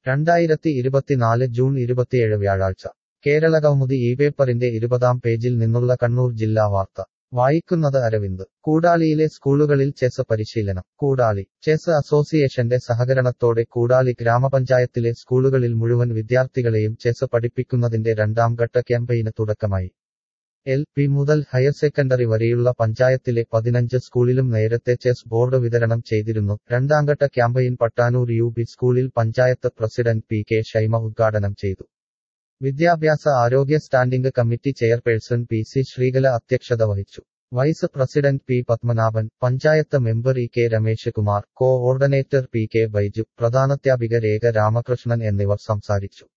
രണ്ടായിരത്തി ഇരുപത്തിനാല് ജൂൺ ഇരുപത്തിയേഴ് വ്യാഴാഴ്ച കേരളകൗമുദി ഈ പേപ്പറിന്റെ ഇരുപതാം പേജിൽ നിന്നുള്ള കണ്ണൂർ ജില്ലാ വാർത്ത വായിക്കുന്നത് അരവിന്ദ് കൂടാളിയിലെ സ്കൂളുകളിൽ ചെസ് പരിശീലനം കൂടാളി ചെസ് അസോസിയേഷന്റെ സഹകരണത്തോടെ കൂടാളി ഗ്രാമപഞ്ചായത്തിലെ സ്കൂളുകളിൽ മുഴുവൻ വിദ്യാർത്ഥികളെയും ചെസ് പഠിപ്പിക്കുന്നതിന്റെ രണ്ടാം ഘട്ട ക്യാമ്പയിന് തുടക്കമായി എൽ പി മുതൽ ഹയർ സെക്കൻഡറി വരെയുള്ള പഞ്ചായത്തിലെ പതിനഞ്ച് സ്കൂളിലും നേരത്തെ ചെസ് ബോർഡ് വിതരണം ചെയ്തിരുന്നു രണ്ടാംഘട്ട ക്യാമ്പയിൻ പട്ടാനൂർ യു പി സ്കൂളിൽ panchayat president P K Shaima ഉദ്ഘാടനം ചെയ്തു വിദ്യാഭ്യാസ ആരോഗ്യ standing committee chairperson P C Sreekala അധ്യക്ഷത വഹിച്ചു vice president P Padmanabhan panchayat member E K Ramesh Kumar coordinator P K Baiju പ്രധാനാധ്യാപിക രേഖ രാമകൃഷ്ണൻ എന്നിവർ സംസാരിച്ചു